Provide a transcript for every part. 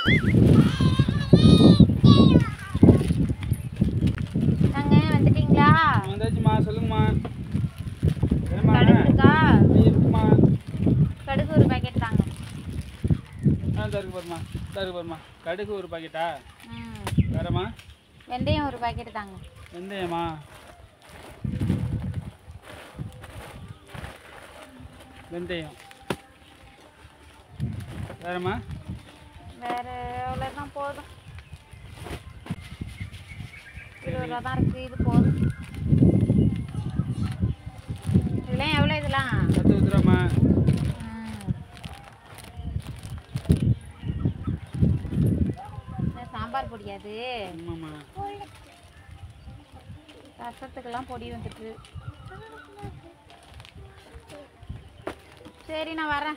நாங்க வந்துட்டீங்களா வந்தாச்சும்மா சொல்லுங்கம்மா என்னம்மா கடுகு இருக்கா நீ இருக்குமா கடுகு ஒரு பாக்கெட் தாங்க ஆ தருக்கு பாருமா தருக்கு பாருமா கடுகு ஒரு பாக்கெட்டா ம் வேறம்மா வெந்தயம் ஒரு பாக்கெட் தாங்க வெந்தயமா வெந்தயம் வேறம்மா வேற அவ்வளோதான் போதும் இருபது ரூபா தான் இருக்கு இது போதும் இதெல்லாம் எவ்வளோ இதெல்லாம் பத்து ஊத்துறாம்மா ம். என்ன சாம்பார் பொடியாது ஆமாம்மா ரசத்துக்கெல்லாம் பொடி வந்துட்டு சரி நான் வரேன்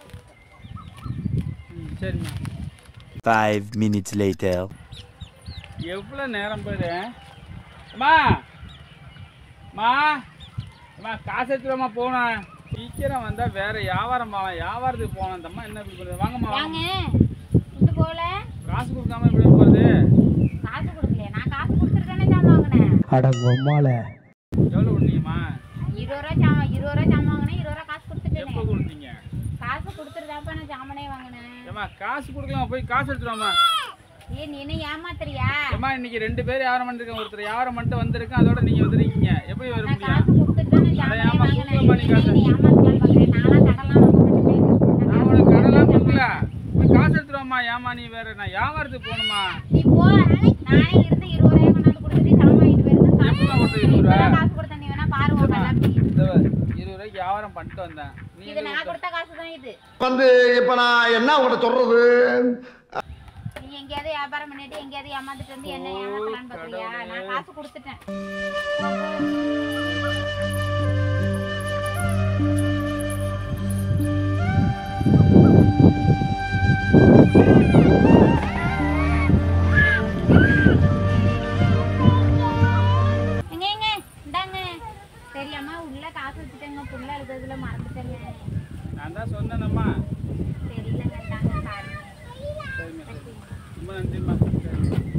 ம் சரிம்மா Five minutes later. எவ்வளோ நேரம் பாரு அம்மா அம்மா அம்மா காசு எடுத்துடாமா போனேன் சீக்கிரம் வந்தால் வேற வியாபாரம் போகலாம் வியாபாரத்துக்கு போகலாம் இந்த அம்மா என்ன இப்படி பண்ணுறது வாங்கம்மா வாங்க வாங்க இது போல காசு கொடுக்காம எப்படி போகிறது காசு கொடுக்கலையா நான் காசு கொடுத்துருக்கேனே ஜாமான் வாங்கினேன் அட பொம்மால எவ்வளோ கொடுத்தீங்கம்மா இருபது ரூபா ஜாமான் இருபது ரூபா ஜாமான் வாங்கினேன் இருபது ரூபா காசு கொடுத்துட்டேனே எப்போ கொடுத்தீங்க காசு கொடுத்துருதாப்பா நான் ஜாமானே வாங்கினேன் ஏம்மா காசு கொடுக்கலாம் போய் காசு எடுத்துடாமா ஏ நீ என்ன ஏமாத்துறியா ஏம்மா இன்னைக்கு ரெண்டு பேர் வியாபாரம் பண்ணிருக்கேன் ஒருத்தர் வியாபாரம் பண்ணிட்டு வந்திருக்கேன் அதோட நீங்கள் வந்துருக்கீங்க எப்படி வர நான் முடியும் காசு கொடுத்துட்டு தான் நான் அட ஜாமானே ஏம்மா, வாங்கினேன் கொடுக்கல நீ ஏமாத்தலாம்னு பார்க்குறேன் நான்லாம் கடலாம் வாங்க மாட்டேன் நான் உனக்கு கடலாம் கொடுக்கல போய் காசு எடுத்துடாமா ஏமா நீ வேற நான் வியாபாரத்துக்கு போகணுமா நீ போ நானே இருந்து இருபது ரூபாய் கொண்டாந்து கொடுத்துட்டு ஜாமான் வாங்கிட்டு போயிருந்தேன் எப்பமா கொடுத்த இருபது ரூபா? காசு கொடுத்த நீ வேணா பாருங்க உங்க எல்லாத்தையும். இந்த பாரு, இருபது ரூபாய்க்கு வியாபாரம் பண்ணிட்டு வந்தேன் நீ இது நான் கொடுத்த காசு தான் இது வந்து இப்ப நான் என்ன உங்கள்கிட்ட சொல்றது நீ எங்கேயாவது வியாபாரம் பண்ணிட்டு எங்கேயாவது ஏமாத்திட்டு வந்து என்ன ஏமாத்தலாம்னு பாக்குறியா நான் காசு கொடுத்துட்டேன் எங்க எங்க இந்தாங்க தெரியாம உள்ள காசு வச்சுட்டேங்க புள்ள எழுதுறதுல மறந்துட்டேங்க நான் தான் சொன்னேனம்மா தெரியலங்க இந்தாங்க பாருங்க சரிம்மா ரொம்ப நன்றிம்மா சரி